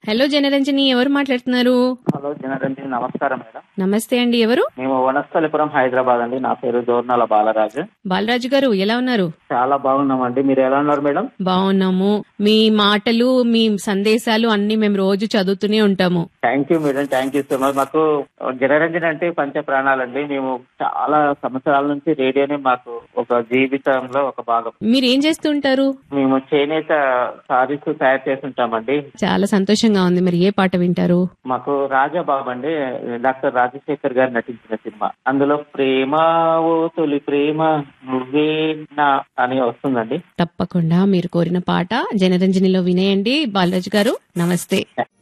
hello Janaranjani ఎవరు మాట్లాడుతున్నారు hello Janaranjan నమస్కారం మేడం నమస్తే అండి ఎవరు మేము వనస్థలిపురం హైదరాబాద్ అండి నా పేరు దోర్నాల బాలరాజు బాలరాజు గారు ఎలా ఉన్నారు చాలా బాగున్నామండి మీరు ఎలా ఉన్నారు మేడం బాగున్నాము మీ మాటలు మీ సందేశాలు అన్ని మేము రోజు చదువుతూనే ఉంటాము thank you madam thank you so much మాకు జనరంజన్ అంటే పంచ ప్రాణాలండి మేము చాలా సంవత్సరాల నుంచి రేడియోనే మాకు ఒక జీవితంలో ఒక భాగం మీరు ఏం చేస్తుంటారు మేము చేనేత సారీస్ తయారు చేస్తుంటామండి చాలా సంతోషంగా ఉంది మరి ఏ పాట వింటారు మాకు రాజాబాబు అండి డాక్టర్ రాజశేఖర్ గారు నటించిన సినిమా అందులో ప్రేమ ఓ తొలి ప్రేమ నువ్వే నా అని వస్తుందండి తప్పకుండా మీరు కోరిన పాట జనరంజనిలో వినేయండి బాలరాజు గారు నమస్తే